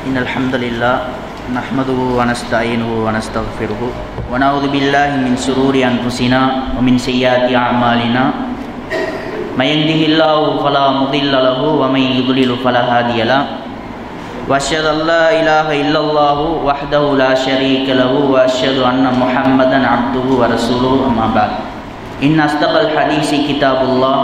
إن الحمد لله نحمده ونستعينه ونستغفره ونعوذ بالله من شرور أنفسنا ومن سيئات أعمالنا من يهده الله فلا مضل له ومن يضلل فلا هادي له وأشهد أن لا إله إلا الله وحده لا شريك له وأشهد أن محمدا عبده ورسوله أما بعد إن أصدق الحديث كتاب الله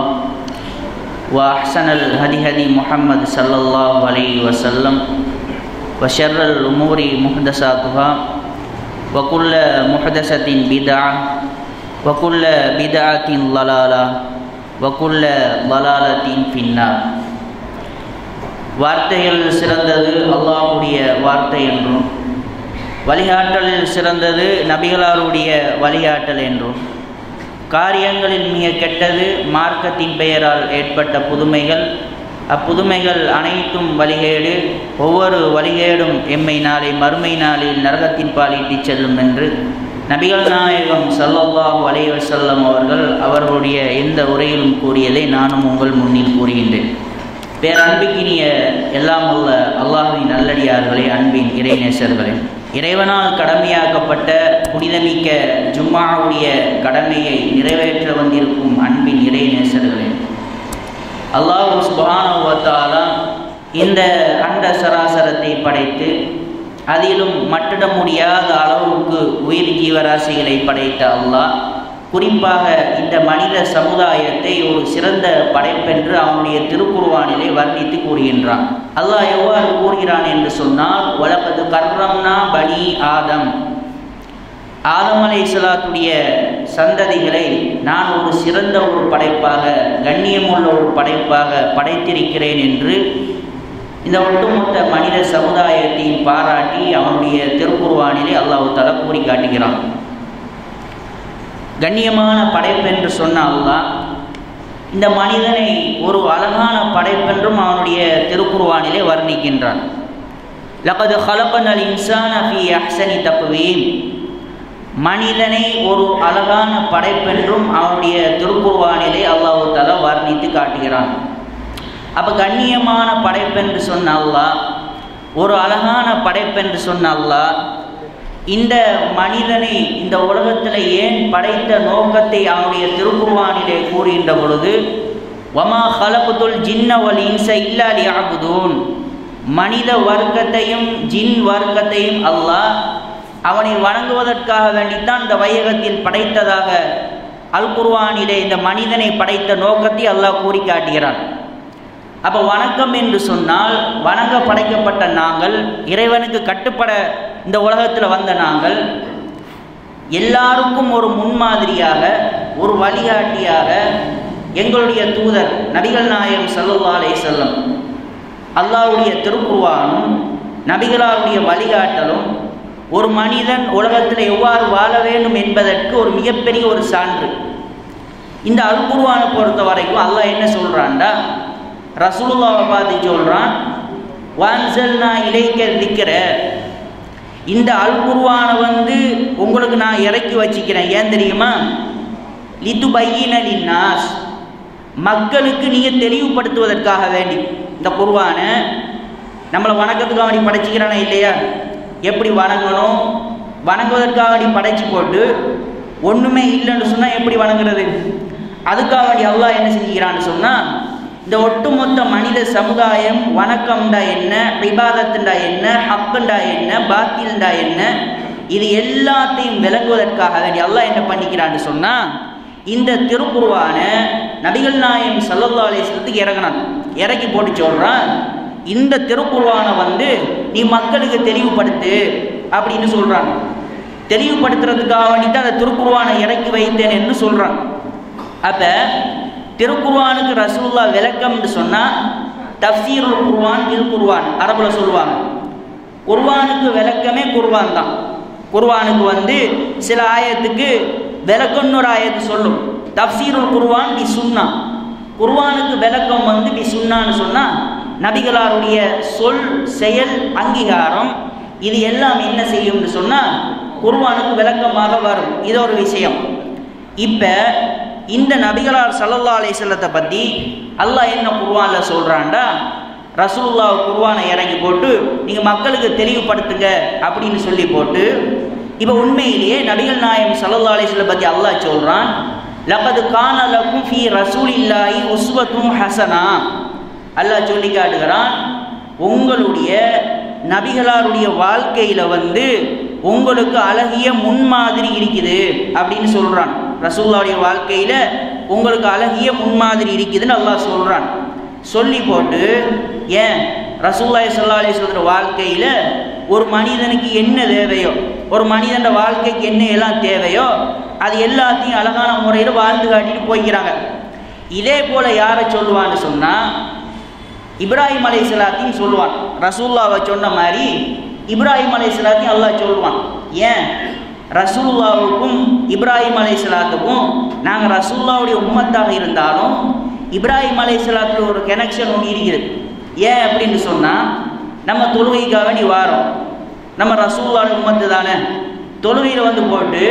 وأحسن الهدي هدي محمد صلى الله عليه وسلم وشر الأمور محدثاتها وكل محدثة بدعة وكل بدعة ضلالة وكل ضلالة في النار வார்த்தைகள் சிறந்தது அல்லாஹுடைய வார்த்தை என்றும் வழிகாட்டலில் சிறந்தது நபிகளாருடைய வழிகாட்டல் என்றும் காரியங்களில் மிக கெட்டது மார்க்கத்தின் பெயரால் ஏற்பட்ட புதுமைகள் அப்புதுமைகள் அனைத்தும் வழிகேடு ஒவ்வொரு வழிகேடும் எம்மை நாளை மறுமை நாளில் நரகத்தின் பாலிட்டு செல்லும் என்று நபிகள் நாயகம் சல்லல்லாஹு அலைவசல்லம் அவர்கள் அவர்களுடைய எந்த உரையிலும் கூறியதை நானும் உங்கள் முன்னில் கூறுகின்றேன் பேரன்பிக்கினிய எல்லாம் உள்ள அல்லாஹின் நல்லடியார்களே அன்பின் இறைநேசர்களே இறைவனால் கடமையாக்கப்பட்ட புனிதமிக்க ஜும்மாவுடைய கடமையை நிறைவேற்ற வந்திருக்கும் அன்பின் இறைநேசர்களே அல்லாஹு சுபானுவத்தாலா இந்த அண்ட சராசரத்தை படைத்து அதிலும் மட்டிட முடியாத அளவுக்கு உயிர் ஜீவராசிகளை படைத்த அல்லாஹ் குறிப்பாக இந்த மனித சமுதாயத்தை ஒரு சிறந்த படைப்பென்று அவனுடைய திருக்குருவானிலே வர்ணித்து கூறுகின்றான் அல்லாஹ் எவ்வாறு கூறுகிறான் என்று சொன்னால் உலகது கர்ரம்னா பனி ஆதம் ஆதம் அலை இஸ்லாத்துடைய சந்ததிகளை நான் ஒரு சிறந்த ஒரு படைப்பாக கண்ணியமுள்ள ஒரு படைப்பாக படைத்திருக்கிறேன் என்று இந்த ஒட்டுமொத்த மனித சமுதாயத்தையும் பாராட்டி அவனுடைய திருக்குருவானிலே அல்லாஹு தலா கூறி காட்டுகிறான் கண்ணியமான படைப்பென்று சொன்ன அல்லாஹ் இந்த மனிதனை ஒரு அழகான படைப்பென்றும் அவனுடைய திருக்குருவானிலே வர்ணிக்கின்றான் லகது ஹலப்பனல் இன்சான ஃபி அஹ்சனி தப்புவீம் மனிதனை ஒரு அழகான படைப்பென்றும் அவனுடைய திருக்குருவானிலே அல்லாஹு தலா வர்ணித்து காட்டுகிறான் அப்போ கண்ணியமான படைப்பென்று சொன்ன அல்லாஹ் ஒரு அழகான படைப்பென்று சொன்ன அல்லாஹ் இந்த மனிதனை இந்த உலகத்தில் ஏன் படைத்த நோக்கத்தை அவனுடைய திருக்குர்வானிலே கூறுகின்ற பொழுது வமா ஹலபுதுல் ஜின்ன வல் இன்ச இல்லாலி ஆகுதூன் மனித வர்க்கத்தையும் ஜின் வர்க்கத்தையும் அல்லாஹ் அவனை வணங்குவதற்காக வேண்டித்தான் இந்த வையகத்தில் படைத்ததாக அல் குர்வானிலே இந்த மனிதனை படைத்த நோக்கத்தை அல்லாஹ் கூறி காட்டுகிறான் அப்போ வணக்கம் என்று சொன்னால் வணங்க படைக்கப்பட்ட நாங்கள் இறைவனுக்கு கட்டுப்பட இந்த உலகத்தில் வந்த நாங்கள் எல்லாருக்கும் ஒரு முன்மாதிரியாக ஒரு வழிகாட்டியாக எங்களுடைய தூதர் நபிகள் நாயகம் சல்லுல்லா அலே செல்லம் அல்லாவுடைய திருக்குருவானும் நபிகளாருடைய வழிகாட்டலும் ஒரு மனிதன் உலகத்தில் எவ்வாறு வாழ வேண்டும் என்பதற்கு ஒரு மிகப்பெரிய ஒரு சான்று இந்த அல்குருவானை பொறுத்த வரைக்கும் அல்லாஹ் என்ன சொல்கிறான்டா ரசூலுல்லாவை பார்த்து சொல்கிறான் வான்சல் நான் இலைக்க திக்கிற இந்த அல்குருவானை வந்து உங்களுக்கு நான் இறக்கி வச்சுக்கிறேன் ஏன் தெரியுமா லித்து பையினலின் நாஸ் மக்களுக்கு நீங்கள் தெளிவுபடுத்துவதற்காக வேண்டி இந்த குருவானை நம்மளை வணக்கத்துக்காக வேண்டி படைச்சிக்கிறானா இல்லையா எப்படி வணங்கணும் வணங்குவதற்காக வேண்டி படைச்சு போட்டு ஒன்றுமே இல்லைன்னு சொன்னால் எப்படி வணங்குறது அதுக்காக வேண்டி அல்லாஹ் என்ன செஞ்சுக்கிறான்னு சொன்னால் இந்த ஒட்டுமொத்த மனித சமுதாயம் வணக்கம்டா என்ன விவாதத்துண்டா என்ன ஹக்குண்டா என்ன பாக்கில்டா என்ன இது எல்லாத்தையும் விளங்குவதற்காக வேண்டி அல்லாஹ் என்ன பண்ணிக்கிறான்னு சொன்னால் இந்த திருக்குருவான நபிகள் நாயம் சல்லல்லா அலிஸ்லத்துக்கு இறங்கினான் இறக்கி போட்டு சொல்கிறான் இந்த திருக்குருவான வந்து நீ மக்களுக்கு தெளிவுபடுத்து அப்படின்னு சொல்கிறான் தெளிவுபடுத்துறதுக்காக வேண்டிட்டு அந்த திருக்குருவானை இறக்கி வைத்தேன் என்று சொல்கிறான் அப்போ திருக்குர்வானுக்கு ரசூல்லா விளக்கம்னு சொன்னால் தஃசீருல் குர்வான் திருக்குர்வான் அரபில் சொல்லுவாங்க குர்வானுக்கு விளக்கமே குர்வான் தான் குர்வானுக்கு வந்து சில ஆயத்துக்கு விளக்கம்னு ஒரு ஆயத்து சொல்லும் தஃசீருல் குர்வான் பி சுன்னா குர்வானுக்கு விளக்கம் வந்து பி சுன்னான்னு சொன்னால் நபிகளாருடைய சொல் செயல் அங்கீகாரம் இது எல்லாம் என்ன செய்யும்னு சொன்னால் குர்வானுக்கு விளக்கமாக வரும் இது ஒரு விஷயம் இப்போ இந்த நபிகளார் சல்லல்லா அலிசல்லத்தை பற்றி அல்லாஹ் என்ன குர்வானில் சொல்கிறான்டா ரசூலுல்லா குர்வானை இறங்கி போட்டு நீங்கள் மக்களுக்கு தெளிவுபடுத்துங்க அப்படின்னு சொல்லி போட்டு இப்போ உண்மையிலேயே நபிகள் நாயம் சல்லா அலிஸ்ல பற்றி அல்லாஹ் சொல்கிறான் லகது கான லக்கும் ஃபி ரசூலில்லாஹி உஸ்வத்தும் ஹசனா அல்லாஹ் சொல்லி காட்டுகிறான் உங்களுடைய நபிகளாருடைய வாழ்க்கையில் வந்து உங்களுக்கு அழகிய முன்மாதிரி இருக்குது அப்படின்னு சொல்கிறான் ரசூல்லாவுடைய வாழ்க்கையில் உங்களுக்கு அழகிய முன்மாதிரி இருக்குதுன்னு அல்லாஹ் சொல்கிறான் சொல்லி போட்டு ஏன் ரசூல்லாய் சல்லா அலிஸ்வர வாழ்க்கையில் ஒரு மனிதனுக்கு என்ன தேவையோ ஒரு மனிதன் வாழ்க்கைக்கு என்ன எல்லாம் தேவையோ அது எல்லாத்தையும் அழகான முறையில் வாழ்ந்து காட்டிட்டு போய்க்கிறாங்க இதே போல் யாரை சொல்லுவான்னு சொன்னால் இப்ராஹிம் அலை சலாத்தையும் சொல்லுவான் ரசூல்லாவை சொன்ன மாதிரி இப்ராஹிம் அலை சலாத்தையும் அல்லாஹ் சொல்லுவான் ஏன் ரசூல்லாவுக்கும் இப்ராஹிம் அலை சலாத்துக்கும் நாங்கள் ரசூல்லாவுடைய உம்மத்தாக இருந்தாலும் இப்ராஹிம் அலை சலாத்தில் ஒரு கனெக்ஷன் ஒன்று இருக்குது ஏன் அப்படின்னு சொன்னால் நம்ம தொழுகைக்காக வேண்டி வாரோம் நம்ம ரசூல்லாவுடைய உம்மத்து தானே தொழுகையில் வந்து போட்டு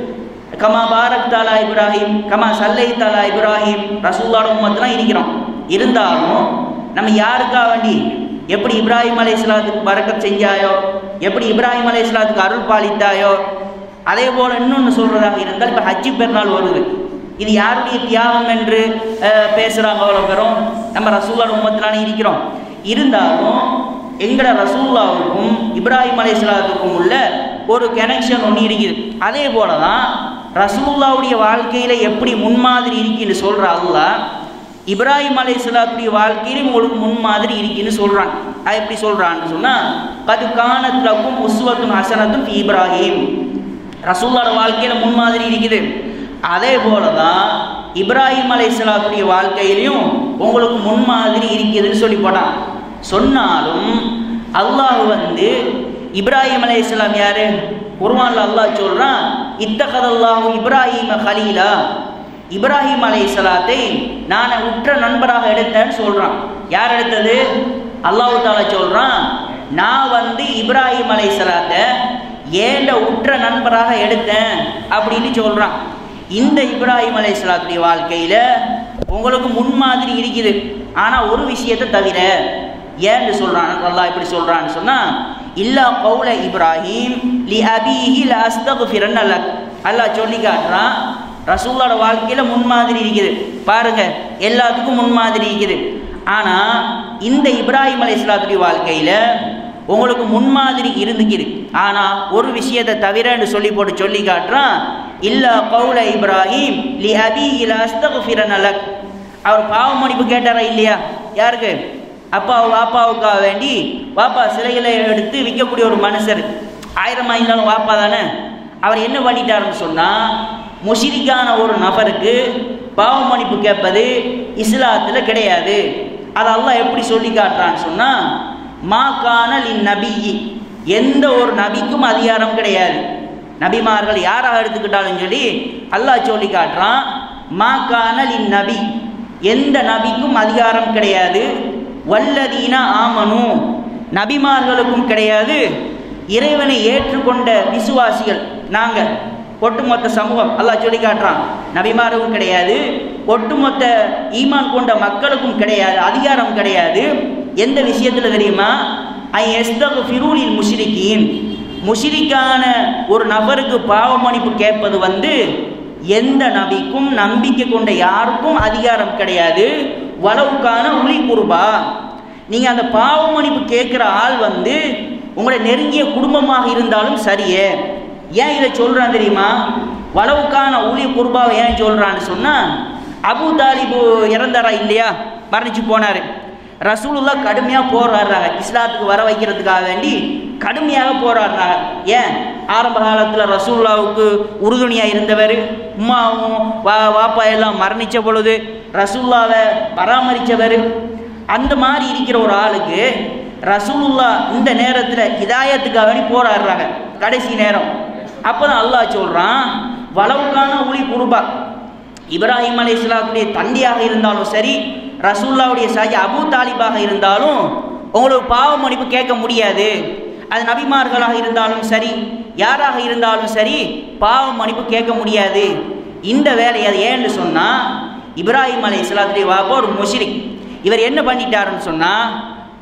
கமா பாரக் தாலா இப்ராஹிம் கமா சல்லை தாலா இப்ராஹிம் ரசூல்லாட உம்மத்துலாம் இருக்கிறோம் இருந்தாலும் நம்ம யாருக்காக வேண்டி எப்படி இப்ராஹிம் அலை இஸ்லாத்துக்கு பறக்கத் செஞ்சாயோ எப்படி இப்ராஹிம் அலை இஸ்லாத்துக்கு அருள் பாலித்தாயோ அதே போல் இன்னொன்று சொல்கிறதாக இருந்தால் இப்போ ஹஜ்ஜி பெருநாள் வருது இது யாருடைய தியாகம் என்று பேசுகிறாங்க அவ்வளோ பேரும் நம்ம ரசூல்லோட உம்மத்திலான இருக்கிறோம் இருந்தாலும் எங்கட ரசூல்லாவுக்கும் இப்ராஹிம் அலை இஸ்லாத்துக்கும் உள்ள ஒரு கனெக்ஷன் ஒன்று இருக்குது அதே போல தான் ரசூல்லாவுடைய வாழ்க்கையில் எப்படி முன்மாதிரி இருக்குன்னு சொல்கிற அல்லாஹ் இப்ராஹிம் அலை இஸ்லாத்துடைய வாழ்க்கையிலும் உங்களுக்கு முன்மாதிரி இருக்குன்னு சொல்கிறான் அது எப்படி சொல்கிறான்னு சொன்னால் கது காணத்துலக்கும் உஸ்வத்தும் ஹசனத்தும் இப்ராஹிம் ரசூல்லோட வாழ்க்கையில் முன்மாதிரி இருக்குது அதே போல தான் இப்ராஹிம் அலை இஸ்லாத்துடைய வாழ்க்கையிலையும் உங்களுக்கு முன்மாதிரி இருக்குதுன்னு சொல்லி போட்டான் சொன்னாலும் அல்லாஹ் வந்து இப்ராஹிம் அலை இஸ்லாம் யாரு குர்வான்ல அல்லாஹ் சொல்றான் இத்தகதல்லாஹு இப்ராஹிம ஹலீலா இப்ராஹிம் அலை சலாத்தை நான் உற்ற நண்பராக எடுத்தேன்னு சொல்றான் யார் எடுத்தது அல்லாஹு தாலா சொல்றான் நான் வந்து இப்ராஹிம் அலை சலாத்தை ஏண்ட உற்ற நண்பராக எடுத்தேன் அப்படின்னு சொல்றான் இந்த இப்ராஹிம் அலை சலாத்துடைய வாழ்க்கையில உங்களுக்கு முன்மாதிரி இருக்குது ஆனா ஒரு விஷயத்தை தவிர ஏன்னு சொல்றான் அல்லாஹ் இப்படி சொல்றான்னு சொன்னா இல்லா கௌல இப்ராஹிம் லி அபிஹி ல அஸ்தக்ஃபிரன் லக் அல்லாஹ் சொல்லி காட்டுறான் ரசூலோட வாழ்க்கையில முன்மாதிரி இருக்குது பாருங்க எல்லாத்துக்கும் முன்மாதிரி இருக்குது ஆனா இந்த இப்ராஹிம் அலை இஸ்லாத்துடைய வாழ்க்கையில உங்களுக்கு முன்மாதிரி இருந்துக்குது ஆனா ஒரு விஷயத்தை தவிரன்னு சொல்லி போட்டு சொல்லி காட்டுறான் இல்ல கௌல இப்ராஹிம் லி அபி இல அஸ்தகுஃபிரன் லக் அவர் பாவ மன்னிப்பு கேட்டாரா இல்லையா யாருக்கு அப்பா வாப்பாவுக்காக வேண்டி வாப்பா சிலைகளை எடுத்து விற்கக்கூடிய ஒரு மனுஷர் ஆயிரம் ஆயிருந்தாலும் வாப்பா தானே அவர் என்ன பண்ணிட்டாருன்னு சொன்னால் முஷிரிக்கான ஒரு நபருக்கு பாவ மன்னிப்பு கேட்பது இஸ்லாத்தில் கிடையாது அதை அல்லாஹ் எப்படி சொல்லி காட்டுறான்னு சொன்னால் மா கானல் நபி எந்த ஒரு நபிக்கும் அதிகாரம் கிடையாது நபிமார்கள் யாராக எடுத்துக்கிட்டாலும் சொல்லி அல்லாஹ் சொல்லி காட்டுறான் மா கானல் நபி எந்த நபிக்கும் அதிகாரம் கிடையாது வல்லதீன ஆமனு நபிமார்களுக்கும் கிடையாது இறைவனை ஏற்றுக்கொண்ட விசுவாசிகள் நாங்கள் ஒட்டுமொத்த சமூகம் அல்லாஹ் சொல்லி காட்டுறான் நபிமாருக்கும் கிடையாது ஒட்டுமொத்த ஈமான் கொண்ட மக்களுக்கும் கிடையாது அதிகாரம் கிடையாது எந்த விஷயத்தில் தெரியுமா ஐ எஸ்தகு ஃபிரூலில் முஷிரிக்கீன் முஷிரிக்கான ஒரு நபருக்கு பாவ மன்னிப்பு கேட்பது வந்து எந்த நபிக்கும் நம்பிக்கை கொண்ட யாருக்கும் அதிகாரம் கிடையாது வளவுக்கான உளி குருபா நீங்கள் அந்த பாவ மன்னிப்பு கேட்குற ஆள் வந்து உங்களுடைய நெருங்கிய குடும்பமாக இருந்தாலும் சரியே ஏன் இதை சொல்கிறான் தெரியுமா வளவுக்கான ஊழிய குருபாவை ஏன் சொல்கிறான்னு சொன்னால் அபு தாலிபு இறந்தாரா இல்லையா மரணிச்சு போனார் ரசூலுல்லா கடுமையாக போராடுறாங்க இஸ்லாத்துக்கு வர வைக்கிறதுக்காக வேண்டி கடுமையாக போராடுறாங்க ஏன் ஆரம்ப காலத்தில் ரசூல்லாவுக்கு உறுதுணையாக இருந்தவர் உமாவும் வா வாப்பா எல்லாம் மரணித்த பொழுது ரசூல்லாவை பராமரித்தவர் அந்த மாதிரி இருக்கிற ஒரு ஆளுக்கு ரசூலுல்லா இந்த நேரத்தில் ஹிதாயத்துக்காக வேண்டி போராடுறாங்க கடைசி நேரம் அப்போ தான் அல்லாஹ் சொல்கிறான் வளவுக்கான ஒளி குருபா இப்ராஹிம் அலி இஸ்லாத்துடைய தந்தையாக இருந்தாலும் சரி ரசூல்லாவுடைய சாஜி அபு தாலிபாக இருந்தாலும் உங்களுக்கு பாவ மன்னிப்பு கேட்க முடியாது அது நபிமார்களாக இருந்தாலும் சரி யாராக இருந்தாலும் சரி பாவ மன்னிப்பு கேட்க முடியாது இந்த வேலையை அது ஏன்னு சொன்னால் இப்ராஹிம் அலி இஸ்லாத்துடைய வாப்பா ஒரு முஷ்ரிக் இவர் என்ன பண்ணிட்டாருன்னு சொன்னால்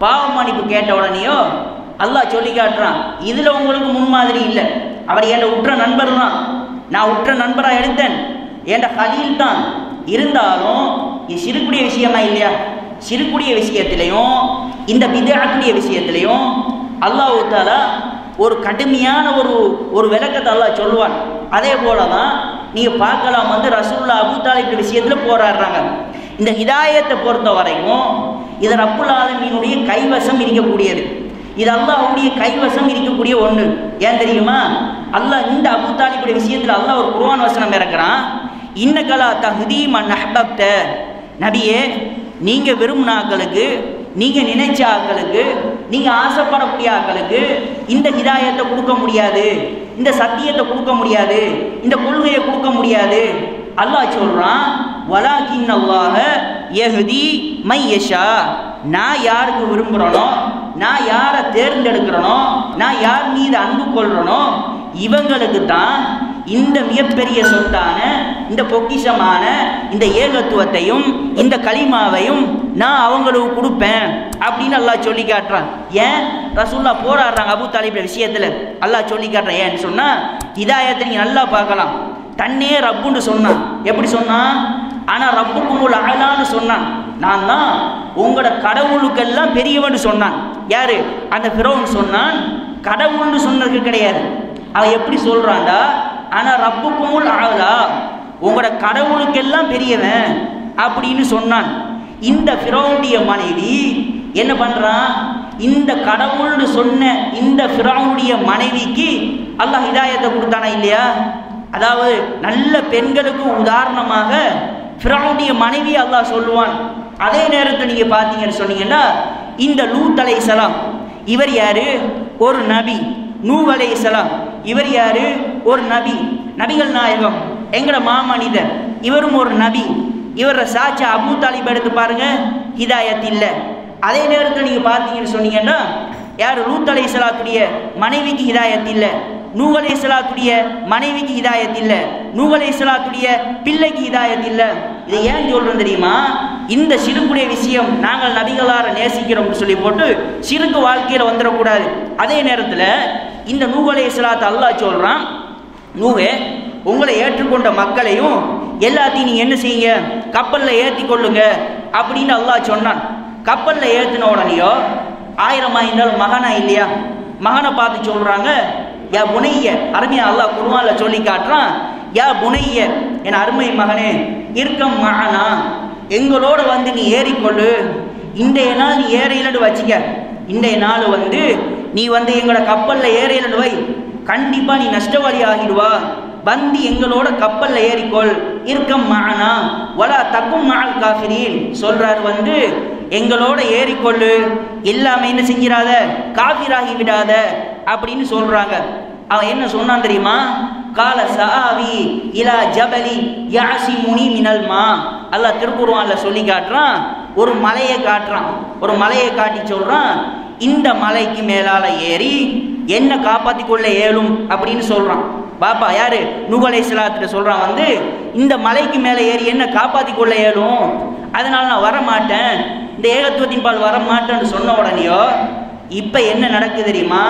பாவ மன்னிப்பு கேட்ட உடனேயோ அல்லாஹ் சொல்லி காட்டுறான் இதுல உங்களுக்கு முன்மாதிரி இல்லை அவர் என் உற்ற நண்பர் தான் நான் உற்ற நண்பரா எடுத்தேன் என் ஹலீல் தான் இருந்தாலும் இது சிறுக்குடைய விஷயமா இல்லையா சிறுக்குடைய விஷயத்திலையும் இந்த விதாக்குடைய விஷயத்திலையும் அல்லாஹ் தாலா ஒரு கடுமையான ஒரு ஒரு விளக்கத்தை அல்லாஹ் சொல்லுவான் அதே போல தான் நீங்கள் பார்க்கலாம் வந்து ரசூல்லா அபு தாலிப் விஷயத்தில் போராடுறாங்க இந்த ஹிதாயத்தை பொறுத்த வரைக்கும் இது ரப்புல் ஆலமீனுடைய கைவசம் இருக்கக்கூடியது இது அல்லாஹ்வுடைய கைவசம் இருக்கக்கூடிய ஒன்று ஏன் தெரியுமா அல்லாஹ் இந்த அபு தாலிபுடைய விஷயத்தில் அல்லாஹ் ஒரு குர்ஆன் வசனம் இறக்குறான் இன்னகலா தஹ்தி மன் அஹ்பப்த நபியே நீங்கள் விரும்பின ஆக்களுக்கு நீங்கள் நினைச்ச ஆக்களுக்கு நீங்கள் ஆசைப்படக்கூடிய ஆக்களுக்கு இந்த ஹிதாயத்தை கொடுக்க முடியாது இந்த சத்தியத்தை கொடுக்க முடியாது இந்த கொள்கையை கொடுக்க முடியாது அல்லாஹ் சொல்றான் வலாக்கின் அல்லாஹ யஹ்தி மையஷா நான் யாருக்கு விரும்புகிறனோ நான் யாரை தேர்ந்தெடுக்கிறனோ நான் யார் மீது அன்பு கொள்றனோ இவங்களுக்கு தான் இந்த மிகப்பெரிய சொத்தான இந்த பொக்கிஷமான இந்த ஏகத்துவத்தையும் இந்த களிமாவையும் நான் அவங்களுக்கு கொடுப்பேன் அப்படின்னு அல்லாஹ் சொல்லி காட்டுறான் ஏன் ரசூல்லா போராடுறாங்க அபு தாலிபுடைய விஷயத்துல அல்லாஹ் சொல்லி காட்டுறான் ஏன்னு சொன்னா இதாயத்தை நீங்க நல்லா பார்க்கலாம் தன்னே ரப்புன்னு சொன்னான் எப்படி சொன்னான் ஆனா ரப்புக்குமுல் அழலான்னு சொன்னான் நான் தான் உங்களோட கடவுளுக்கெல்லாம் பெரியவன்னு சொன்னான் யாரு அந்த பிறவன் சொன்னான் கடவுள்னு சொன்னதுக்கு கிடையாது அவன் எப்படி சொல்றான்டா ஆனா ரப்புக்குமுல் அழலா உங்களோட கடவுளுக்கெல்லாம் பெரியவன் அப்படின்னு சொன்னான் இந்த ஃபிரௌனுடைய மனைவி என்ன பண்றான் இந்த கடவுள்னு சொன்ன இந்த ஃபிரௌனுடைய மனைவிக்கு அல்லாஹ் ஹிதாயத்தை கொடுத்தானா இல்லையா அதாவது நல்ல பெண்களுக்கு உதாரணமாக ஃபிரௌனுடைய மனைவி அல்லாஹ் சொல்லுவான் அதே நேரத்தில் நீங்க பார்த்தீங்கன்னு சொன்னீங்கன்னா இந்த லூத் அலைஹிஸ்ஸலாம் இவர் யாரு ஒரு நபி நூ அலைஹிஸ்ஸலாம் இவர் யாரு ஒரு நபி நபிகள் நாயகம் எங்கட மாமனிதர் இவரும் ஒரு நபி இவர சாட்சி அபு தாலிப் எடுத்து பாருங்க ஹிதாயத் இல்லை அதே நேரத்தில் நீங்க பார்த்தீங்கன்னு சொன்னீங்கன்னா யார் லூத் அலை சலாத்துடைய மனைவிக்கு ஹிதாயத் இல்லை நூ அலை சலாத்துடைய மனைவிக்கு ஹிதாயத் இல்லை நூ அலை சலாத்துடைய பிள்ளைக்கு ஹிதாயத் இல்லை இதை ஏன் சொல்றோம் தெரியுமா இந்த சிறுக்குடைய விஷயம் நாங்கள் நபிகளார நேசிக்கிறோம்னு சொல்லி போட்டு சிறுக்கு வாழ்க்கையில் வந்துடக்கூடாது அதே நேரத்தில் இந்த நூ அலை சலாத்து அல்லாஹ் சொல்றான் நூவே உங்களை ஏற்றுக்கொண்ட மக்களையும் எல்லாத்தையும் நீங்க என்ன செய்யுங்க கப்பல்ல ஏத்தி கொள்ளுங்க அப்படின்னு அல்லாஹ் சொன்னான் கப்பல்ல ஏத்தின உடனேயோ ஆயிரமா இருந்தாலும் மகனா இல்லையா மகனை பார்த்து சொல்றாங்க யா புனைய அருமையா அல்லாஹ் குருவான்ல சொல்லி காட்டுறான் யா புனைய என் அருமை மகனே இருக்கம் மகனா எங்களோட வந்து நீ ஏறிக்கொள்ளு இன்றைய நாள் நீ ஏறையிலன்னு வச்சுக்க இன்றைய நாள் வந்து நீ வந்து எங்களோட கப்பல்ல ஏறையிலன்னு வை கண்டிப்பா நீ நஷ்டவாளி ஆகிடுவா வந்து எங்களோட கப்பல்ல ஏறிக்கொள் இருக்கம் மகனா வலா தக்கும் மகள் காஃபிரீன் சொல்றாரு வந்து எங்களோட ஏறிக்கொள்ளு எல்லாமே என்ன செஞ்சிடாத காஃபிராகி விடாத அப்படின்னு சொல்றாங்க அவன் என்ன சொன்னான் தெரியுமா கால சாவி இலா ஜபலி யாசி முனி மினல் மா அல்லாஹ் திருக்குருவான்ல சொல்லி காட்டுறான் ஒரு மலையை காட்டுறான் ஒரு மலையை காட்டி சொல்றான் இந்த மலைக்கு மேலால ஏறி என்ன காப்பாத்தி கொள்ள இயலும் அப்படின்னு சொல்றான் பாப்பா யாரு நுகலை சிலாத்திட்ட சொல்றான் வந்து இந்த மலைக்கு மேலே ஏறி என்ன காப்பாத்தி கொள்ள இயலும் அதனால நான் வர மாட்டேன் இந்த ஏகத்துவத்தின் பால் வர மாட்டேன்னு சொன்ன உடனேயோ இப்ப என்ன நடக்குது தெரியுமா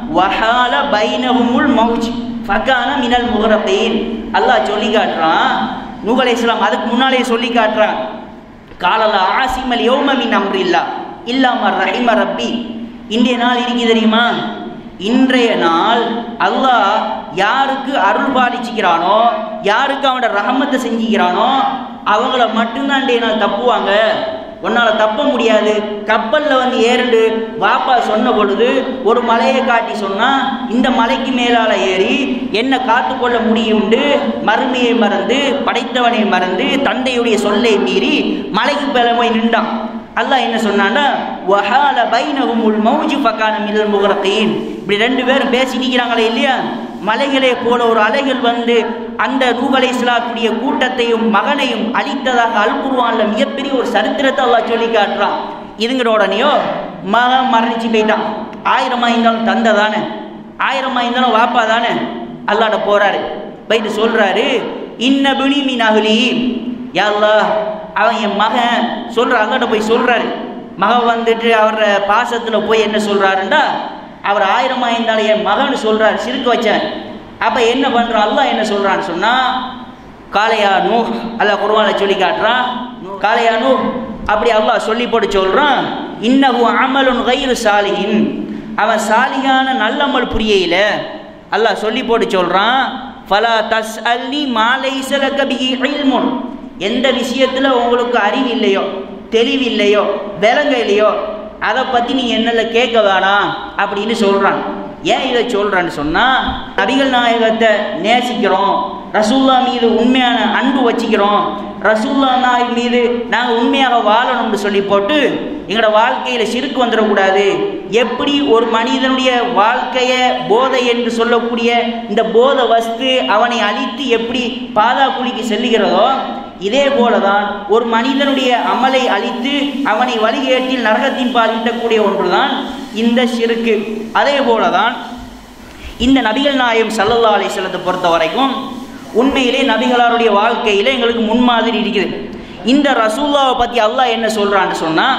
வஹால பைனஹுமுல் மௌஜ் ஃபகான மினல் முகரபீன் அல்லாஹ் சொல்லி காட்டுறான் நூகலை இஸ்லாம் அதுக்கு முன்னாலே சொல்லி காட்டுறான் காலல ஆசிமல் யோமமின் அம்ரில்லா இல்லாம ரஹிம ரப்பி இன்றைய நாள் இருக்கு தெரியுமா இன்றைய நாள் அல்லாஹ் யாருக்கு அருள் பாலிச்சுக்கிறானோ யாருக்கு அவனோட ரஹமத்தை செஞ்சுக்கிறானோ அவங்கள மட்டும்தான் இன்றைய நாள் தப்புவாங்க உன்னால் தப்ப முடியாது கப்பலில் வந்து ஏறிண்டு வாப்பா சொன்ன பொழுது ஒரு மலையை காட்டி சொன்னால் இந்த மலைக்கு மேலால் ஏறி என்ன காத்துக்கொள்ள முடியும்ண்டு மறுமையை மறந்து படைத்தவனை மறந்து தந்தையுடைய சொல்லை மீறி மலைக்கு மேலே போய் நின்றான் அல்லாஹ் என்ன சொன்னான்னா வஹால பைனஹுமுல் மௌஜு ஃபகான மினல் முகரகீன் இப்படி ரெண்டு பேரும் பேசி நிற்கிறாங்களே இல்லையா மலைகளே போல ஒரு அலைகள் வந்து அந்த நூகலை இஸ்லாத்துடைய கூட்டத்தையும் மகனையும் அழித்ததாக அல்குருவான்ல மிகப்பெரிய ஒரு சரித்திரத்தை அல்லாஹ் சொல்லி காட்டுறான் இதுங்கிற உடனேயோ மகன் மரணிச்சு போயிட்டான் ஆயிரம் இருந்தாலும் தந்தை தானே ஆயிரம் இருந்தாலும் வாப்பா தானே அல்லாட போறாரு போயிட்டு சொல்றாரு இன்ன பிணி மீன் அகலி யா அல்லாஹ் அவன் என் மகன் சொல்ற அல்லாட்ட போய் சொல்றாரு மக வந்துட்டு அவர் பாசத்தில் போய் என்ன சொல்கிறாருண்டா அவர் ஆயிரம் ஆயிருந்தாலும் என் மகன் சொல்கிறார் சிரிக்க வச்சேன் அப்போ என்ன பண்ணுறான் அல்லாஹ் என்ன சொல்கிறான்னு சொன்னால் காளையா நூ அல்லாஹ் குர்வானை சொல்லி காட்டுறான் காளையா நூ அப்படி அல்லாஹ் சொல்லி போட்டு சொல்கிறான் இன்னஹு அமலுன் கைரு சாலிகின் அவன் சாலிகான நல்லமல் புரியையில் அல்லாஹ் சொல்லி போட்டு சொல்கிறான் ஃபலா தஸ் அல்லி மாலை சிலகபிகி இல்முன் எந்த விஷயத்தில் உங்களுக்கு அறிவு இல்லையோ தெளிவு இல்லையோ விலங்க இல்லையோ அதை பற்றி நீ என்னில் கேட்க வேணாம் அப்படின்னு சொல்கிறான் ஏன் இதை சொல்கிறான்னு சொன்னால் நபிகள் நாயகத்தை நேசிக்கிறோம் ரசூல்லா மீது உண்மையான அன்பு வச்சுக்கிறோம் ரசூல்லா நாய் மீது நாங்கள் உண்மையாக வாழணும்னு சொல்லி போட்டு எங்களோட வாழ்க்கையில் சிறுக்கு வந்துடக்கூடாது எப்படி ஒரு மனிதனுடைய வாழ்க்கையை போதை என்று சொல்லக்கூடிய இந்த போத வஸ்து அவனை அழித்து எப்படி பாதா குழிக்கு செல்லுகிறதோ இதே போலதான் ஒரு மனிதனுடைய அமலை அழித்து அவனை வழிகேட்டில் நரகத்தின் பால் ஈட்டக்கூடிய ஒன்றுதான் இந்த சிறுக்கு அதே போலதான் இந்த நபிகள் நாயம் சல்லல்லா அலிஸ்லத்தை பொறுத்த வரைக்கும் உண்மையிலே நபிகளாருடைய வாழ்க்கையில் எங்களுக்கு முன்மாதிரி இருக்குது இந்த ரசூல்லாவை பற்றி அல்லாஹ் என்ன சொல்கிறான்னு சொன்னால்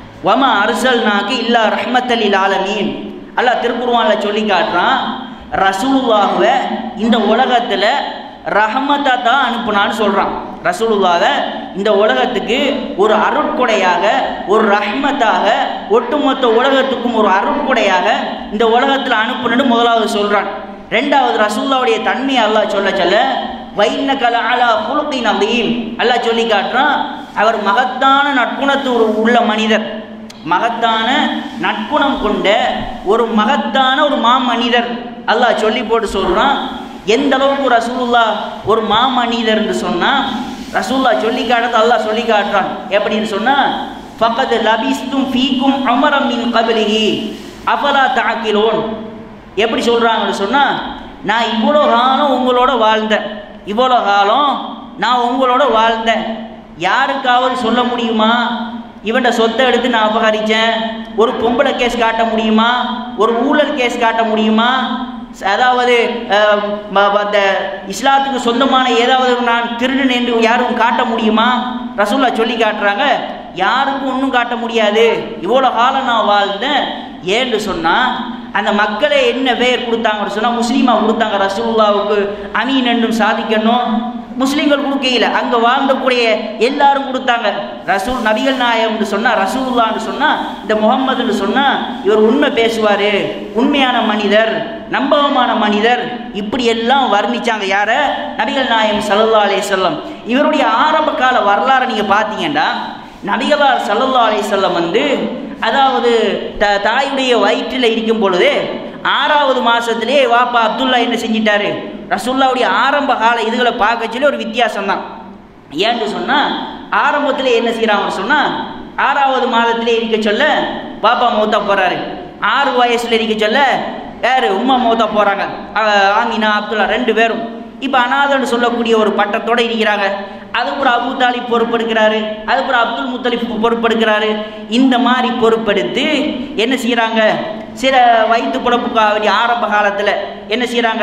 வம அரசல் நாக்கு இல்லா ரஹ்மத்தலில் ஆலமீன் அல்லாஹ் திருக்குர்வானில் சொல்லி காட்டுறான் ரசூலுல்லாவை இந்த உலகத்தில் ரஹமத்தா தான் அனுப்புனான்னு சொல்கிறான் ரசூலுல்லாவை இந்த உலகத்துக்கு ஒரு அருட்கொடையாக ஒரு ரஹ்மத்தாக ஒட்டுமொத்த உலகத்துக்கும் ஒரு அருட்கொடையாக இந்த உலகத்தில் அனுப்புனு முதலாவது சொல்கிறான் ரெண்டாவது ரசூல்லாவுடைய தன்மையை அல்லாஹ் சொல்ல சொல்ல வைன்ன கல அலா குலுக்கின் அதையும் அல்லாஹ் சொல்லி காட்டுறான் அவர் மகத்தான நட்புணத்து ஒரு உள்ள மனிதர் மகத்தான நட்புணம் கொண்ட ஒரு மகத்தான ஒரு மாமனிதர் அல்லாஹ் சொல்லி போட்டு சொல்கிறான் எந்த அளவுக்கு ரசூலுல்லா ஒரு மாமனிதர்னு சொன்னால் ரசூல்லா சொல்லி காட்டுறது அல்லாஹ் சொல்லி காட்டுறான் எப்படின்னு சொன்னால் ஃபகத் லபிஸ்தும் ஃபீக்கும் அமரம் மின் கபிலிஹி அஃபலா தாக்கிலோன் எப்படி சொல்கிறாங்கன்னு சொன்னால் நான் இவ்வளோ காலம் உங்களோட வாழ்ந்தேன் இவ்வளோ காலம் நான் உங்களோட வாழ்ந்தேன் யாருக்காவது சொல்ல முடியுமா இவன்ட சொத்தை எடுத்து நான் அபகரித்தேன் ஒரு பொம்பளை கேஸ் காட்ட முடியுமா ஒரு ஊழல் கேஸ் காட்ட முடியுமா அதாவது அஹ், ம- அந்த இஸ்லாத்துக்கு சொந்தமான ஏதாவது நான் திருடன் என்று யாரும் காட்ட முடியுமா ரசூல்லா சொல்லி காட்டுறாங்க யாருக்கும் ஒன்றும் காட்ட முடியாது இவ்வளோ காலம் நான் வாழ்ந்தேன் ஏன்னு சொன்னால் அந்த மக்களே என்ன பேர் கொடுத்தாங்கன்னு சொன்னால் முஸ்லீமா கொடுத்தாங்க ரசூலுல்லாவுக்கு அமீன் என்றும் சாதிக்கணும் முஸ்லீம்கள் கொடுக்கையில் அங்கே வாழ்ந்தக்கூடிய எல்லாரும் கொடுத்தாங்க ரசூல் நபிகள் நாயகம்னு சொன்னால் ரசூலுல்லான்னு சொன்னால் இந்த முகம்மதுன்னு சொன்னால் இவர் உண்மை பேசுவார் உண்மையான மனிதர் நம்பகமான மனிதர் இப்படி எல்லாம் வர்ணிச்சாங்க யார நபிகள் நாயகம் சல்லல்லா அலைஹி வஸல்லம் இவருடைய ஆரம்ப கால வரலாறை நீங்கள் பார்த்தீங்கன்னா நபிகளார் சல்லல்லா அலைஹி வஸல்லம் வந்து அதாவது த தாயுடைய வயிற்றில் இருக்கும் பொழுது ஆறாவது மாசத்திலே வாப்பா அப்துல்லா என்ன செஞ்சிட்டாரு ரசூல்லாவுடைய ஆரம்ப கால இதுகளை பார்க்க சொல்லி ஒரு வித்தியாசம் தான் ஏன்னு சொன்னால் ஆரம்பத்தில் என்ன செய்கிறாங்கன்னு சொன்னால் ஆறாவது மாதத்திலே இருக்க சொல்ல பாப்பா மௌத்தா போகிறாரு ஆறு வயசுல இருக்க சொல்ல யார் உம்மா மௌத்தா போகிறாங்க ஆமினா அப்துல்லா ரெண்டு பேரும் இப்போ அனாதன்னு சொல்லக்கூடிய ஒரு பட்டத்தோட இருக்கிறாங்க அதுக்கு ஒரு அபு தாலிப் பொறுப்பெடுக்கிறாரு அதுக்கு ஒரு அப்துல் முத்தலிப் பொறுப்பெடுக்கிறாரு இந்த மாதிரி பொறுப்பெடுத்து என்ன செய்கிறாங்க சில வயிற்று குழப்புக்காக வேண்டிய ஆரம்ப காலத்தில் என்ன செய்கிறாங்க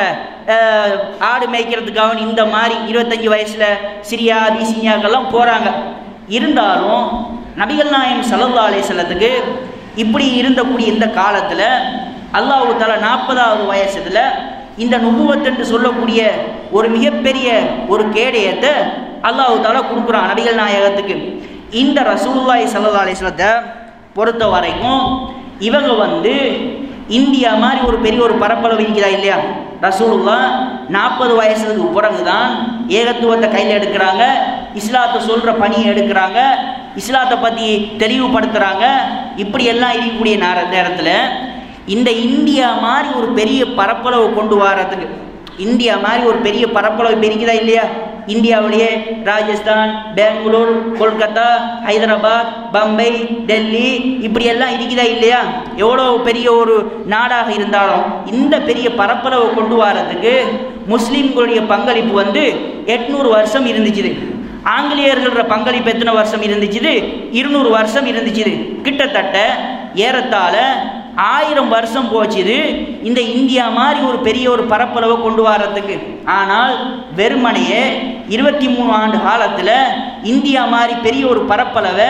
ஆடு மேய்க்கிறதுக்காக இந்த மாதிரி இருபத்தஞ்சி வயசில் சிரியா அபிசீனியாக்கெல்லாம் போகிறாங்க இருந்தாலும் நபிகள் நாயம் சல்லல்லா அலைஹிஸ்ஸலத்துக்கு இப்படி இருந்தக்கூடிய இந்த காலத்தில் அல்லாஹு தாலா நாற்பதாவது வயசுல இந்த நுபுவத் என்று சொல்லக்கூடிய ஒரு மிகப்பெரிய ஒரு கேடயத்தை அல்லாஹு தாலா கொடுக்குறான் நபிகள் நாயகத்துக்கு இந்த ரசூலுல்லாஹி ஸல்லல்லாஹு அலைஹி வஸல்லத்தை பொறுத்த வரைக்கும் இவங்க வந்து இந்தியா மாதிரி ஒரு பெரிய ஒரு பரப்பளவு இருக்குதா இல்லையா ரசூலுல்லா நாற்பது வயசுக்கு பிறகு தான் ஏகத்துவத்தை கையில் எடுக்கிறாங்க இஸ்லாத்தை சொல்கிற பணியை எடுக்கிறாங்க இஸ்லாத்தை பற்றி தெளிவுபடுத்துகிறாங்க இப்படி எல்லாம் இருக்கக்கூடிய நேர நேரத்தில் இந்த இந்தியா மாதிரி ஒரு பெரிய பரப்பளவு கொண்டு வர்றதுக்கு இந்தியா மாதிரி ஒரு பெரிய பரப்பளவு பெருக்குதா இல்லையா இந்தியாவிலேயே ராஜஸ்தான் பெங்களூர் கொல்கத்தா ஹைதராபாத் பம்பை டெல்லி இப்படி எல்லாம் இருக்குதா இல்லையா எவ்வளோ பெரிய ஒரு நாடாக இருந்தாலும் இந்த பெரிய பரப்பளவை கொண்டு வரதுக்கு முஸ்லீம்களுடைய பங்களிப்பு வந்து எட்நூறு வருஷம் இருந்துச்சு ஆங்கிலேயர்களோட பங்களிப்பு எத்தனை வருஷம் இருந்துச்சு இருநூறு வருஷம் இருந்துச்சு கிட்டத்தட்ட ஏறத்தாழ ஆயிரம் வருஷம் போச்சுது இந்த இந்தியா மாதிரி ஒரு பெரிய ஒரு பரப்பளவை கொண்டு வர்றதுக்கு ஆனால் வெறுமனையே இருபத்தி மூணு ஆண்டு காலத்தில் இந்தியா மாதிரி பெரிய ஒரு பரப்பளவை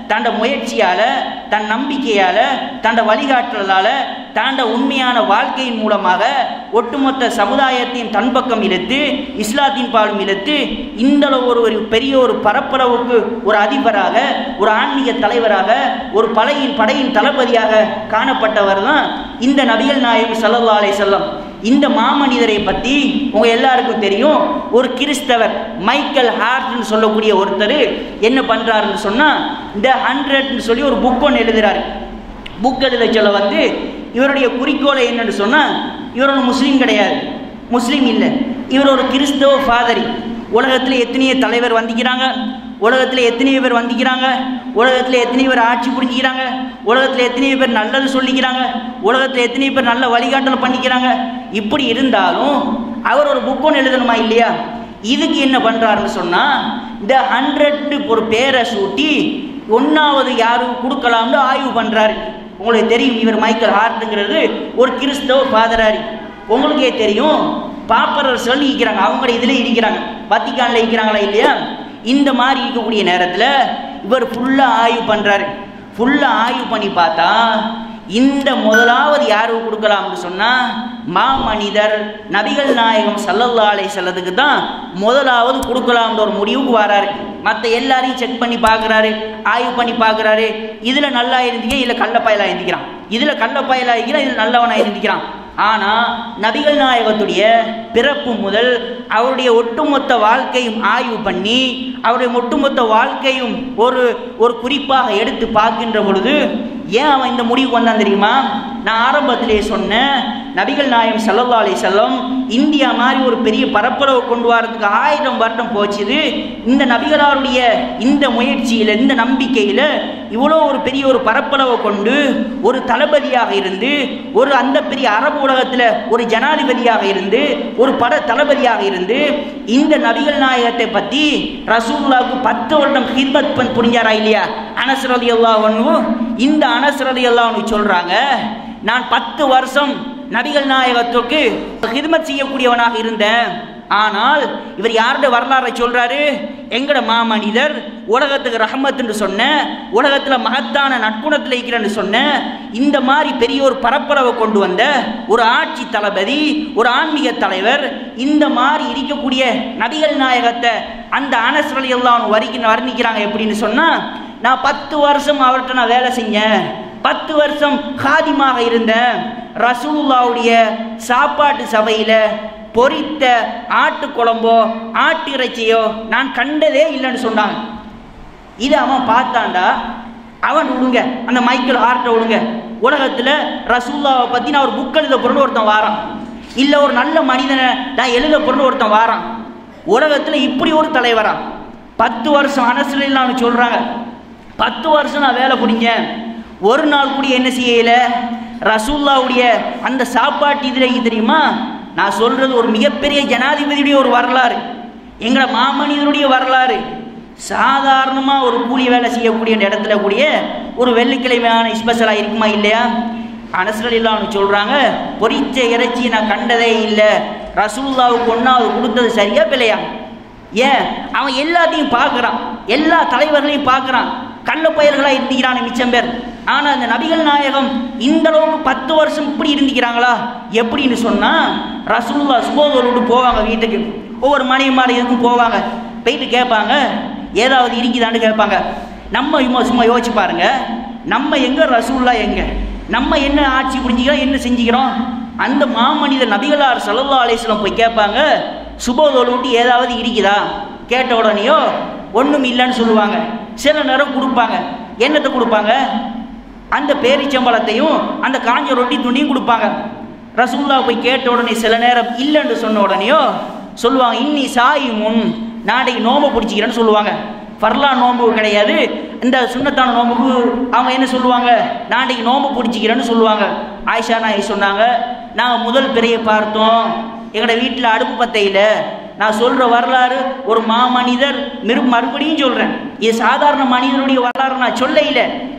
தண்ட முயற்சியால தன் நம்பிக்கையால தண்ட வழிகாட்டுறதால தாண்ட உண்மையான வாழ்க்கையின் மூலமாக ஒட்டுமொத்த சமுதாயத்தையும் தன் பக்கம் இழுத்து இஸ்லாத்தின் பாலும் இழுத்து இந்த அளவு ஒரு ஒரு பெரிய ஒரு பரப்பளவுக்கு ஒரு அதிபராக ஒரு ஆன்மீக தலைவராக ஒரு படையின் படையின் தளபதியாக காணப்பட்டவர் தான் இந்த நபிகள் நாயகம் சல்லல்லா அலை செல்லம் இந்த மாமனிதரை பற்றி உங்க எல்லாருக்கும் தெரியும் ஒரு கிறிஸ்தவர் மைக்கேல் ஹார்ட்னு சொல்லக்கூடிய ஒருத்தர் என்ன பண்றாருன்னு சொன்னா இந்த ஹண்ட்ரட்னு சொல்லி ஒரு புக் ஒன்று எழுதுறாரு புக் எழுத சொல்ல வந்து இவருடைய குறிக்கோளை என்னன்னு சொன்னா இவர் ஒரு முஸ்லீம் கிடையாது முஸ்லீம் இல்லை இவர் ஒரு கிறிஸ்தவ ஃபாதரி உலகத்தில் எத்தனையோ தலைவர் வந்திக்கிறாங்க உலகத்தில் எத்தனையோ பேர் வந்திக்கிறாங்க உலகத்தில் எத்தனையோ பேர் ஆட்சி புரிஞ்சுக்கிறாங்க உலகத்தில் எத்தனையோ பேர் நல்லது சொல்லிக்கிறாங்க உலகத்தில் எத்தனையோ பேர் நல்ல வழிகாட்டல் பண்ணிக்கிறாங்க இப்படி இருந்தாலும் அவர் ஒரு புக் ஒன்று எழுதணுமா இல்லையா இதுக்கு என்ன பண்ணுறாருன்னு சொன்னால் இந்த ஹண்ட்ரட் ஒரு பேரை சூட்டி ஒன்றாவது யாரும் கொடுக்கலாம்னு ஆய்வு பண்ணுறாரு உங்களுக்கு தெரியும் இவர் மைக்கேல் ஹார்ட்டுங்கிறது ஒரு கிறிஸ்தவ பாதராரி உங்களுக்கே தெரியும் பாப்பரர்கள் இருக்கிறாங்க அவங்க இதில் இருக்கிறாங்க வத்திக்கானில் இருக்கிறாங்களா இல்லையா இந்த மாதிரி இருக்கக்கூடிய நேரத்தில் இவர் ஃபுல்லாக ஆய்வு பண்ணுறாரு ஃபுல்லாக ஆய்வு பண்ணி பார்த்தா இந்த முதலாவது யாருக்கு கொடுக்கலாம்னு சொன்னால் மாமனிதர் நபிகள் நாயகம் சல்லல்லா அலை செல்லதுக்கு தான் முதலாவது கொடுக்கலாம்னு ஒரு முடிவுக்கு வராரு மற்ற எல்லாரையும் செக் பண்ணி பார்க்குறாரு ஆய்வு பண்ணி பார்க்குறாரு இதில் நல்லா இருந்தீங்க இதில் கள்ளப்பாயலாக இருந்திக்கிறான் இதில் கள்ளப்பாயலாக இருக்கிறான் இதில் நல்லவனாக இருந்திக்கிறான் ஆனால் நபிகள் நாயகத்துடைய பிறப்பு முதல் அவருடைய ஒட்டுமொத்த வாழ்க்கையும் ஆய்வு பண்ணி அவருடைய ஒட்டுமொத்த வாழ்க்கையும் ஒரு ஒரு குறிப்பாக எடுத்து பார்க்கின்ற பொழுது ஏன் அவன் இந்த முடிவுக்கு வந்தான் தெரியுமா நான் ஆரம்பத்திலே சொன்னேன் நபிகள் நாயம் சல்லல்லா அலி செல்லம் இந்தியா மாதிரி ஒரு பெரிய பரப்பளவு கொண்டு வரதுக்கு ஆயிரம் வருடம் போச்சுது இந்த நபிகளாருடைய இந்த முயற்சியில் இந்த நம்பிக்கையில் இவ்வளோ ஒரு பெரிய ஒரு பரப்பளவை கொண்டு ஒரு தளபதியாக இருந்து ஒரு அந்த பெரிய அரபு உலகத்தில் ஒரு ஜனாதிபதியாக இருந்து ஒரு பட தளபதியாக இருந்து இந்த நபிகள் நாயகத்தை பற்றி ரசூல்லாவுக்கு பத்து வருடம் ஹித்மத் பண் புரிஞ்சாரா இல்லையா அனசரதி அல்லா இந்த அனசரதி அல்லாஹ்னு சொல்கிறாங்க நான் பத்து வருஷம் நபிகள் நாயகத்துக்கு ஹிதமத் செய்யக்கூடியவனாக இருந்தேன் ஆனால் இவர் யாருடைய வரலாறை சொல்றாரு எங்கட மாமனிதர் உலகத்துக்கு ரஹமத்துன்னு சொன்ன உலகத்தில் மகத்தான நட்புணத்தில் இருக்கிறன்னு சொன்ன இந்த மாதிரி பெரிய ஒரு பரப்பளவை கொண்டு வந்த ஒரு ஆட்சி தளபதி ஒரு ஆன்மீக தலைவர் இந்த மாதிரி இருக்கக்கூடிய நபிகள் நாயகத்தை அந்த அனஸ்ரலி எல்லாம் வரிக்க வர்ணிக்கிறாங்க எப்படின்னு சொன்னா நான் பத்து வருஷம் அவர்கிட்ட நான் வேலை செஞ்சேன் பத்து வருஷம் காதிமாக இருந்தேன் ரசூலுல்லாவுடைய சாப்பாட்டு சபையில் பொரித்த ஆட்டு குழம்போ ஆட்டு இறைச்சியோ நான் கண்டதே இல்லைன்னு சொன்னாங்க இது அவன் பார்த்தான்டா அவன் விடுங்க அந்த மைக்கேல் ஹார்ட்டை விடுங்க உலகத்தில் ரசூல்லாவை பற்றி நான் ஒரு புக் எழுத பொருள் ஒருத்தன் வாரான் இல்லை ஒரு நல்ல மனிதனை நான் எழுத பொருள் ஒருத்தன் வாரான் உலகத்தில் இப்படி ஒரு தலைவரா பத்து வருஷம் அனசிலான்னு சொல்கிறாங்க பத்து வருஷம் நான் வேலை புரிஞ்சேன் ஒரு நாள் கூட என்ன செய்யல ரசூல்லாவுடைய அந்த சாப்பாட்டு இதில் தெரியுமா நான் சொல்றது ஒரு மிகப்பெரிய ஜனாதிபதியுடைய ஒரு வரலாறு எங்களை மாமனிதனுடைய வரலாறு சாதாரணமாக ஒரு கூலி வேலை செய்யக்கூடிய அந்த இடத்துல கூடிய ஒரு வெள்ளிக்கிழமையான ஸ்பெஷலாக இருக்குமா இல்லையா அனசரல் இல்லான்னு சொல்கிறாங்க பொரிச்ச இறைச்சி நான் கண்டதே இல்லை ரசூல்லாவுக்கு ஒன்றாவது கொடுத்தது சரியா பிள்ளையா ஏன் அவன் எல்லாத்தையும் பார்க்குறான் எல்லா தலைவர்களையும் பார்க்குறான் கள்ள பயிர்களாக இருந்துக்கிறான் மிச்சம் பேர் ஆனால் அந்த நபிகள் நாயகம் இந்த அளவுக்கு பத்து வருஷம் இப்படி இருந்துக்கிறாங்களா எப்படின்னு சொன்னால் ரசூல்லா சுபோதரோடு போவாங்க வீட்டுக்கு ஒவ்வொரு மனைவி மாலை எதுக்கும் போவாங்க போயிட்டு கேட்பாங்க ஏதாவது இருக்குதான்னு கேட்பாங்க நம்ம சும்மா சும்மா யோசிச்சு பாருங்க நம்ம எங்க ரசூல்லா எங்க நம்ம என்ன ஆட்சி புரிஞ்சுக்கிறோம் என்ன செஞ்சுக்கிறோம் அந்த மாமனிதர் நபிகளார் சல்லா அலிஸ்லாம் போய் கேட்பாங்க சுபோதோடு விட்டு ஏதாவது இருக்குதா கேட்ட உடனேயோ ஒன்றும் இல்லைன்னு சொல்லுவாங்க சில நேரம் கொடுப்பாங்க என்னத்தை கொடுப்பாங்க அந்த பேரிச்சம்பளத்தையும் அந்த காஞ்ச ரொட்டி துண்டியும் கொடுப்பாங்க ரசூல்லா போய் கேட்ட உடனே சில நேரம் இல்லைன்னு சொன்ன உடனேயோ சொல்லுவாங்க இன்னி சாயி முன் நாளைக்கு நோம்பு பிடிச்சிக்கிறேன்னு சொல்லுவாங்க ஃபர்லா நோம்பு கிடையாது இந்த சுண்ணத்தான நோம்புக்கு அவங்க என்ன சொல்லுவாங்க நாளைக்கு நோம்பு பிடிச்சிக்கிறேன்னு சொல்லுவாங்க ஆயிஷா நாய் சொன்னாங்க நாங்கள் முதல் பிறையை பார்த்தோம் எங்களோட வீட்டில் அடுப்பு பத்தையில் நான் சொல்கிற வரலாறு ஒரு மாமனிதர் மிரு மறுபடியும் சொல்கிறேன் இது சாதாரண மனிதனுடைய வரலாறு நான் சொல்ல இல்லை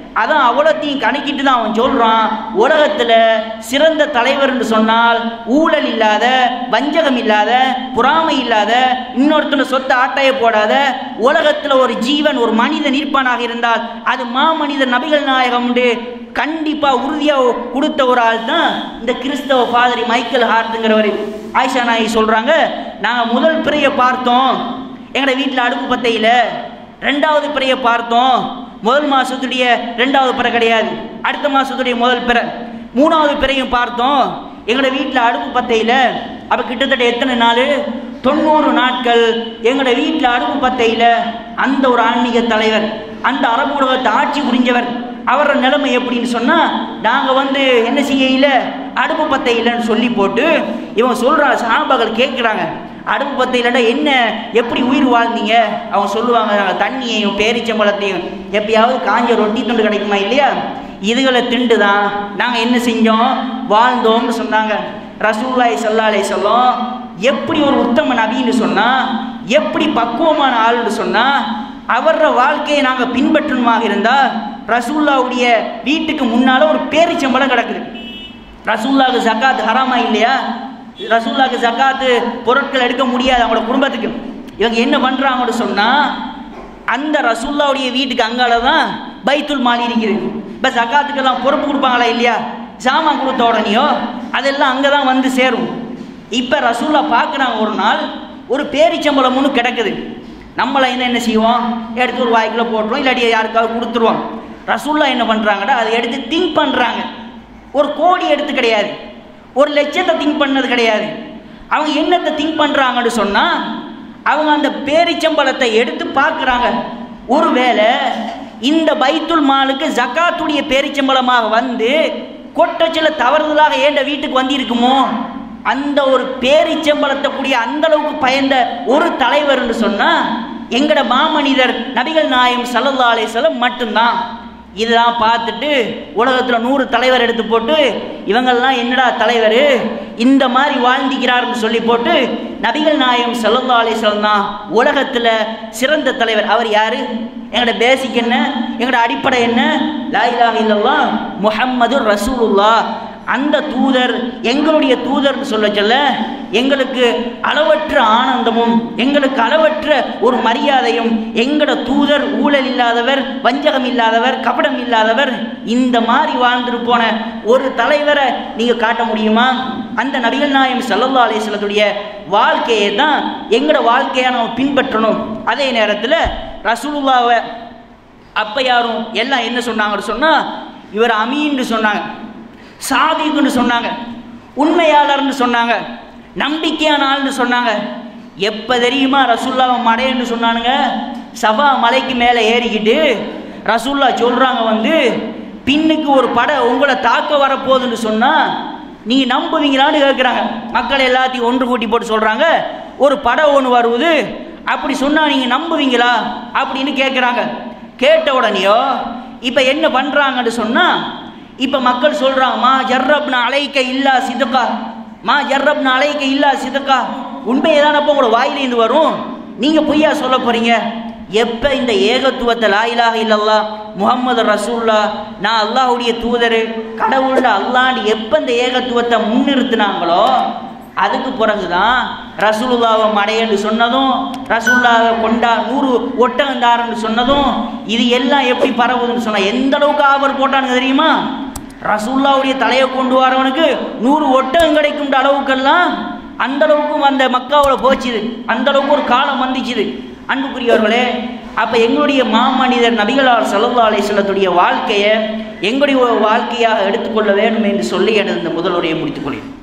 அதான் அவ்வளோத்தையும் கணக்கிட்டு தான் அவன் சொல்றான் உலகத்துல சிறந்த தலைவர்னு சொன்னால் ஊழல் இல்லாத வஞ்சகம் இல்லாத பொறாமை இல்லாத இன்னொருத்தன சொத்தை ஆட்டைய போடாத உலகத்துல ஒரு ஜீவன் ஒரு மனிதன் இருப்பானாக இருந்தால் அது மாமனிதர் நபிகள் நாயகம் உண்டு கண்டிப்பா உறுதியா கொடுத்த ஒரு ஆள் தான் இந்த கிறிஸ்தவ ஃபாதரி மைக்கேல் ஹார்ட்டுங்கிறவர் ஆயிஷா நாயகி சொல்றாங்க நாங்க முதல் பிறையை பார்த்தோம் எங்களோட வீட்டில் அடுப்பு பத்தையில் ரெண்டாவது பிறையை பார்த்தோம் முதல் மாசத்துடைய ரெண்டாவது பிறை கிடையாது அடுத்த மாசத்துடைய முதல் பிறை மூணாவது பிறையும் பார்த்தோம் எங்களோட வீட்டில் அடுப்பு பத்தையில் அப்போ கிட்டத்தட்ட எத்தனை நாள் தொண்ணூறு நாட்கள் எங்களோட வீட்டில் அடுப்பு பத்தையில் அந்த ஒரு ஆன்மீக தலைவர் அந்த அரபு உலகத்தை ஆட்சி புரிஞ்சவர் அவரோட நிலைமை எப்படின்னு சொன்னால் நாங்கள் வந்து என்ன செய்யல அடுப்பு பத்தை இல்லைன்னு சொல்லி போட்டு இவன் சொல்கிறான் சாபாக்கள் கேட்குறாங்க அடுப்பு பத்தை இல்லைன்னா என்ன எப்படி உயிர் வாழ்ந்தீங்க அவங்க சொல்லுவாங்க நாங்கள் தண்ணியையும் பேரிச்சம்பழத்தையும் எப்பயாவது காஞ்ச ரொட்டி துண்டு கிடைக்குமா இல்லையா இதுகளை திண்டு தான் நாங்கள் என்ன செஞ்சோம் வாழ்ந்தோம்னு சொன்னாங்க ரசூல்லாய் சல்லாலை சொல்லும் எப்படி ஒரு உத்தம நபின்னு சொன்னால் எப்படி பக்குவமான ஆள்னு சொன்னால் அவர வாழ்க்கையை நாங்கள் பின்பற்றணுமாக இருந்தால் ரசூல்லாவுடைய வீட்டுக்கு முன்னால் ஒரு பேரிச்சம்பளம் கிடக்குது ரசூல்லாவுக்கு ஜக்காத் ஹராமா இல்லையா ரசூல்லாவுக்கு ஜக்காத்து பொருட்கள் எடுக்க முடியாது அவங்களோட குடும்பத்துக்கு இவங்க என்ன பண்ணுறாங்கன்னு சொன்னால் அந்த ரசூல்லாவுடைய வீட்டுக்கு அங்கால தான் பைத்துல் மாலி இருக்குது இப்போ ஜக்காத்துக்கெல்லாம் பொறுப்பு கொடுப்பாங்களா இல்லையா சாமான் கொடுத்த உடனேயோ அதெல்லாம் அங்கே தான் வந்து சேரும் இப்போ ரசூல்லா பார்க்குறாங்க ஒரு நாள் ஒரு பேரிச்சம்பளம் ஒன்று கிடக்குது நம்மளை என்ன என்ன செய்வோம் எடுத்து ஒரு வாய்க்குள்ள போட்டுருவோம் இல்லாட்டி யாருக்காவது கொடுத்துருவோம் ரசூல்லா என்ன பண்ணுறாங்கடா அதை எடுத்து திங்க் பண்ணுறாங்க ஒரு கோடி எடுத்து கிடையாது ஒரு லட்சத்தை திங்க் பண்ணது கிடையாது அவங்க என்னத்தை திங்க் பண்ணுறாங்கன்னு சொன்னால் அவங்க அந்த பேரிச்சம்பழத்தை எடுத்து பார்க்குறாங்க ஒருவேளை இந்த பைத்துல் மாலுக்கு ஜக்காத்துடைய பேரிச்சம்பளமாக வந்து கொட்டச்சில தவறுதலாக ஏண்ட வீட்டுக்கு வந்திருக்குமோ அந்த ஒரு பேரிச்சம்பளத்தை கூடிய அந்த அளவுக்கு பயந்த ஒரு தலைவர்னு சொன்னா எங்கட மாமனிதர் நபிகள் நாயம் சல்லல்லா அலைஹிஸ்ஸலாம் மட்டும்தான் இதெல்லாம் பார்த்துட்டு உலகத்தில் நூறு தலைவர் எடுத்து போட்டு இவங்கெல்லாம் என்னடா தலைவர் இந்த மாதிரி வாழ்ந்திக்கிறார்னு சொல்லி போட்டு நபிகள் நாயம் சல்லல்லா அலிஸ்லாம் தான் உலகத்தில் சிறந்த தலைவர் அவர் யாரு எங்களோட பேசிக் என்ன எங்களோட அடிப்படை என்ன லா இலாஹ இல்லல்லாஹ் முஹம்மது ரசூலுல்லா அந்த தூதர் எங்களுடைய தூதர்னு சொல்ல சொல்ல எங்களுக்கு அளவற்ற ஆனந்தமும் எங்களுக்கு அளவற்ற ஒரு மரியாதையும் எங்களோட தூதர் ஊழல் இல்லாதவர் வஞ்சகம் இல்லாதவர் கபடம் இல்லாதவர் இந்த மாதிரி வாழ்ந்துட்டு போன ஒரு தலைவரை நீங்க காட்ட முடியுமா அந்த நபிகள் நாயம் சல்லல்லா அலிஸ்லத்துடைய வாழ்க்கையை தான் எங்களோட வாழ்க்கையை நம்ம பின்பற்றணும் அதே நேரத்தில் ரசூலுல்லாவை அப்ப யாரும் எல்லாம் என்ன சொன்னாங்கன்னு சொன்னா இவர் அமீன்னு சொன்னாங்க சாதிக்குன்னு சொன்னாங்க உண்மையாளர்னு சொன்னாங்க நம்பிக்கையான ஆள்னு சொன்னாங்க எப்போ தெரியுமா ரசுல்லாவை மடையன்னு சொன்னானுங்க சபா மலைக்கு மேலே ஏறிக்கிட்டு ரசுல்லா சொல்கிறாங்க வந்து பின்னுக்கு ஒரு படை உங்களை தாக்க வரப்போகுதுன்னு சொன்னால் நீங்கள் நம்புவீங்களான்னு கேட்குறாங்க மக்கள் எல்லாத்தையும் ஒன்று கூட்டி போட்டு சொல்கிறாங்க ஒரு படை ஒன்று வருவது அப்படி சொன்னால் நீங்கள் நம்புவீங்களா அப்படின்னு கேட்குறாங்க கேட்ட உடனேயோ இப்போ என்ன பண்ணுறாங்கன்னு சொன்னால் இப்போ மக்கள் சொல்கிறாங்க மா ஜர்ரப்னா அலைக்க இல்லா சிதுக்கா மா ஜர்ரப்னா அலைக்க இல்லா சிதுக்கா உண்மையை தானப்போ உங்களோட வாயிலேருந்து வரும் நீங்கள் பொய்யா சொல்ல போகிறீங்க எப்போ இந்த ஏகத்துவத்தை லாயிலாக இல்லல்லா முகமது ரசூல்லா நான் அல்லாஹுடைய தூதர் கடவுள்ட அல்லாண்டு எப்போ இந்த ஏகத்துவத்தை முன்னிறுத்தினாங்களோ அதுக்கு பிறகுதான் ரசூலுல்லாவை மடையன்னு சொன்னதும் ரசூல்லாவை கொண்டா நூறு ஒட்டகந்தாரன்னு சொன்னதும் இது எல்லாம் எப்படி பரவுதுன்னு சொன்னா எந்த அளவுக்கு ஆபர் போட்டானுங்க தெரியுமா ரசூல்லாவுடைய தலையை கொண்டு வரவனுக்கு நூறு ஒட்டகம் கிடைக்கும் அளவுக்கெல்லாம் அந்த அளவுக்கும் அந்த மக்காவில் போச்சுது அந்த அளவுக்கு ஒரு காலம் வந்துச்சுது அன்புக்குரியவர்களே அப்போ எங்களுடைய மாமனிதர் நபிகளார் சல்லா அலிஸ்லத்துடைய வாழ்க்கையை எங்களுடைய வாழ்க்கையாக எடுத்துக்கொள்ள வேண்டும் என்று சொல்லி எனது இந்த முதலுரையை முடித்துக்கொள்கிறேன்